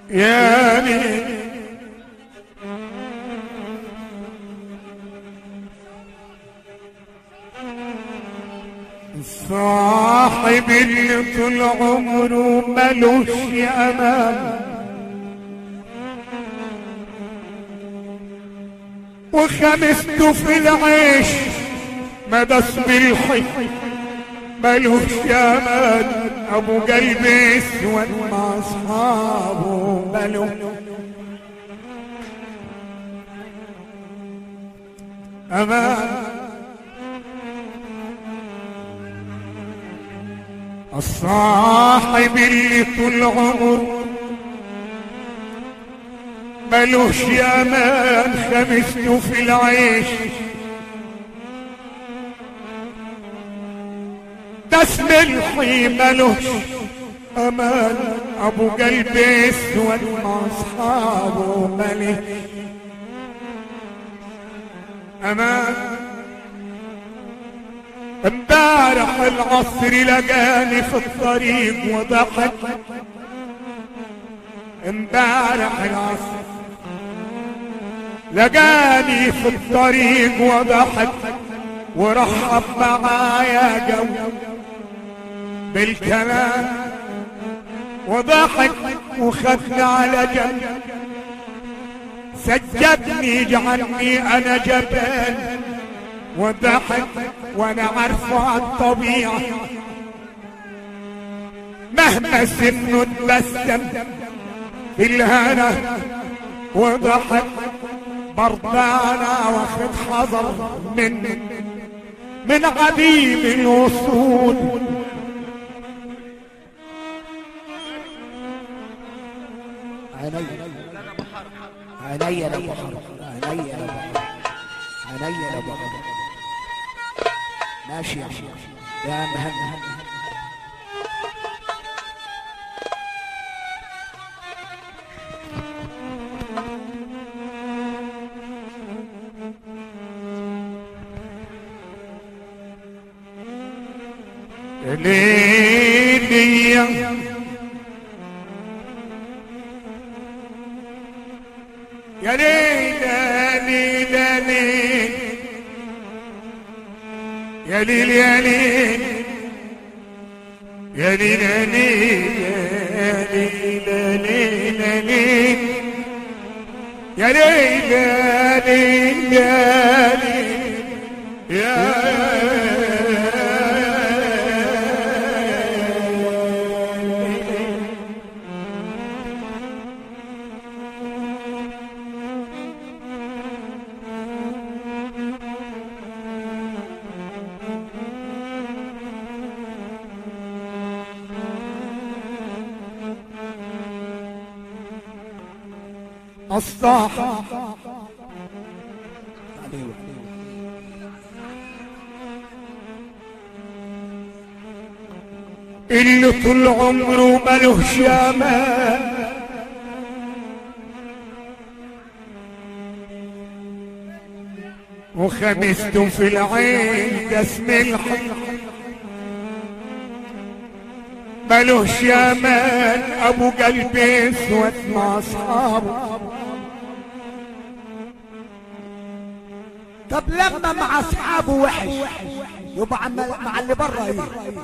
يا ليل صاحب اللي طول عمره ملوش امان وخمسته في العيش ما داس بالحي ملوش امان ابو قلب اسود مع اصحابه ملوش امان الصاحب اللي طول عمره ملوش امان خمسته في العيش دس ملحي ملوش امان ابو قلب اسود مع اصحابه ملك امان امبارح العصر لقاني في الطريق وضحك امبارح العصر لقاني في الطريق وضحك ورحب معايا جو بالكلام وضحك وخدني على جنب سجدني جعلني انا جبان وضحك وانا عارفه الطبيعة مهما سنه اتبسم في الهنا وضحك برضه انا واخد حذر من من عديم الوصول عيني عيني يا ابو حرب عيني يا ابو حرب عيني يا ابو حرب ماشي يا عم يا مهم ليلي يا ليلى ليلى ليل يا ليل يا ليل يا ليل يا ليل يا ليل يا ليل يا ليل يا ليل يا ليل يا الصاحب اللي طول عمره ملوش امان وخمسته في العين دسم الحي ملوش امان ابو قلب اسود مع اصحابه طب لما مع اصحابه وحش يبقى عم- مع اللي بره ايه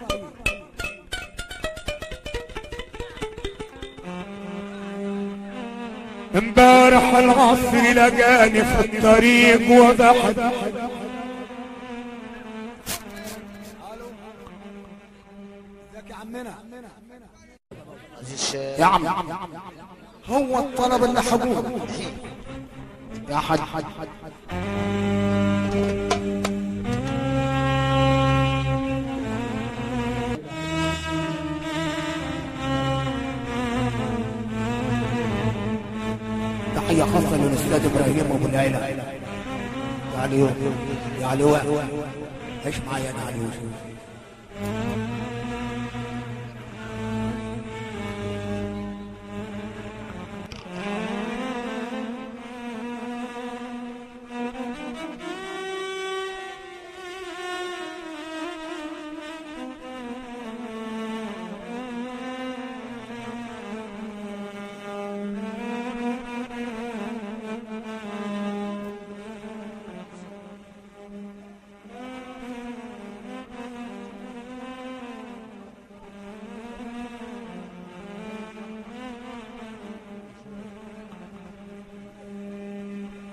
امبارح العصر لقاني في الطريق وضحك ازيك يا عمنا يا عم هو الطلب اللي حقوق يا حاج تحية خاصة للأستاذ إبراهيم أبو العيلة يا علي يا علواء عيش معايا أنا علي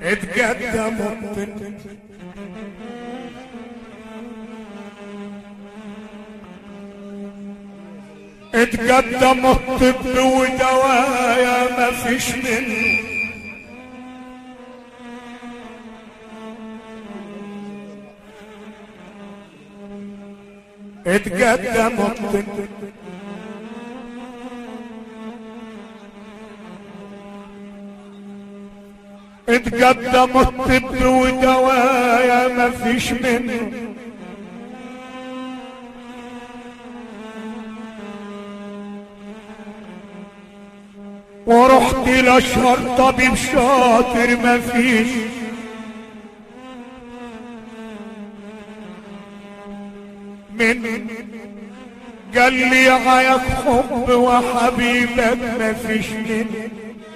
اتقدم الطب اتقدم الطب ودوايا ما فيش منه اتقدم الطب اتقدم الطب ودوايا ما فيش منه ورحت لاشهر طبيب شاطر ما فيش من قال لي عيك حب وحبيبك ما فيش منه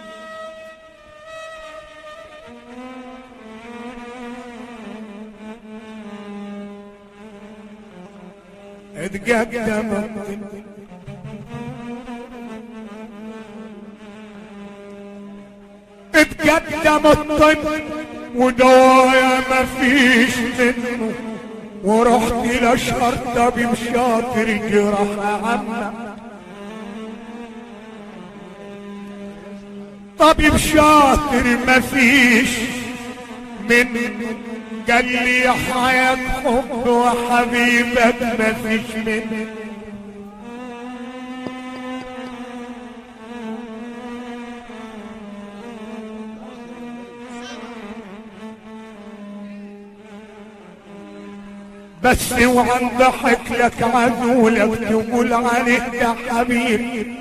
اتقدم الطب اتقدم الطب ودوايا ما فيش منه ورحت لاشهر طبيب شاطر جراح عمه طبيب شاطر ما فيش من قال لي يا حياة حب وحبيبك ما فيش من بس وعن ضحك لك عدولك تقول عليه يا حبيب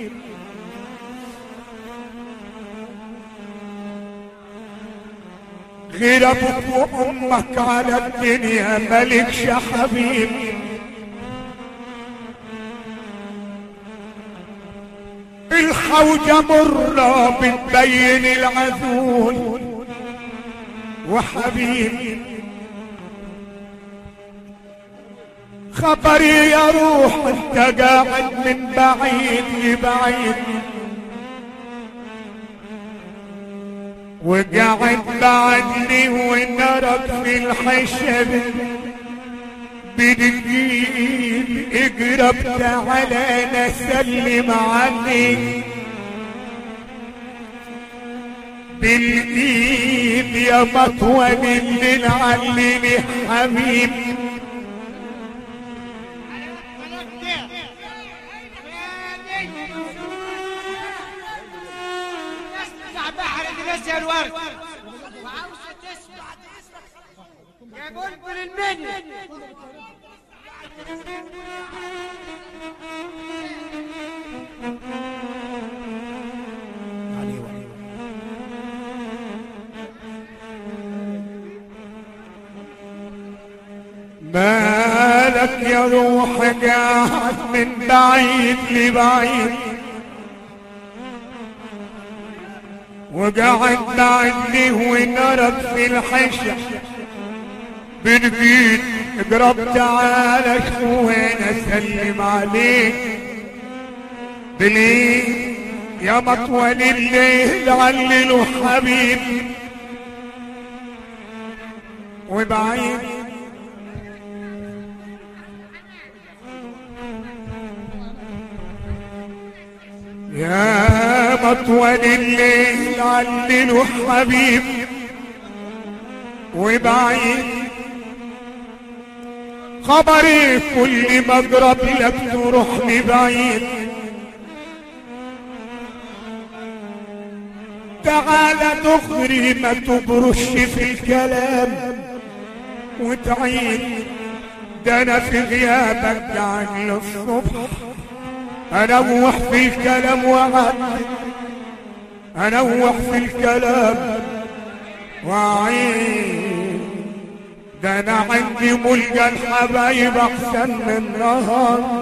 غير ابوك وامك على الدنيا ملكش حبيب الحوجة مرة بتبين العذول وحبيب خبري يا روح انت قاعد من بعيد لبعيد وقاعد بعدني ونرك في الحشب بدقيق اقرب تعالى نسلم عليك بالايد يا مطول اللي نعلمي حبيب بحر تنزل الورد وعاوزة تسمع يا بلبل المني مالك يا روح قاعد من بعيد لبعيد وقاعد بعدني ونرد في الحشة بنبيت اقرب تعال وين اسلم عليك بليل يا مطول الليل علله حبيب وبعيد يا مطول الليل علله حبيب وبعيد خبري كل ما اقرب لك تروح لبعيد تعال دغري ما تبرش في الكلام وتعيد ده انا في غيابك عن الصبح انوح في الكلام وعد انوح في الكلام وعيد ده انا عندي ملقى الحبايب احسن من نهار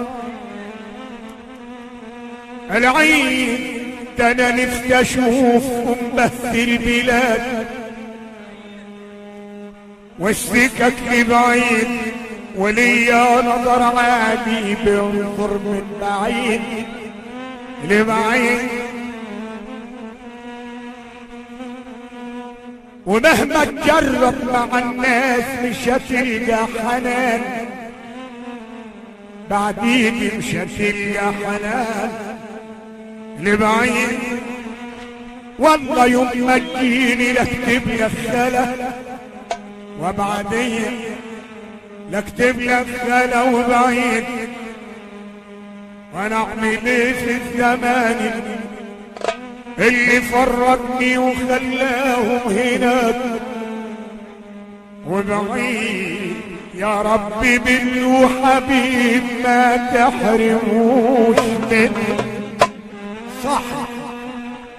العين ده انا نفسي اشوفكم بس البلاد والسكك لبعيد وليا نظر عادي بينظر من بعيد لبعيد ومهما تجرب مع الناس مش هتلقى حنان بعد ايدي مش هتلقى حنان لبعيد والله يوم ما تجيني لاكتب لك خلا وبعدين لاكتب لك خلا وبعيد وانا اعمل ايه في الزمان اللي فرقني وخلاهم هناك وبعيد يا ربي بالله حبيب ما تحرموش مني صح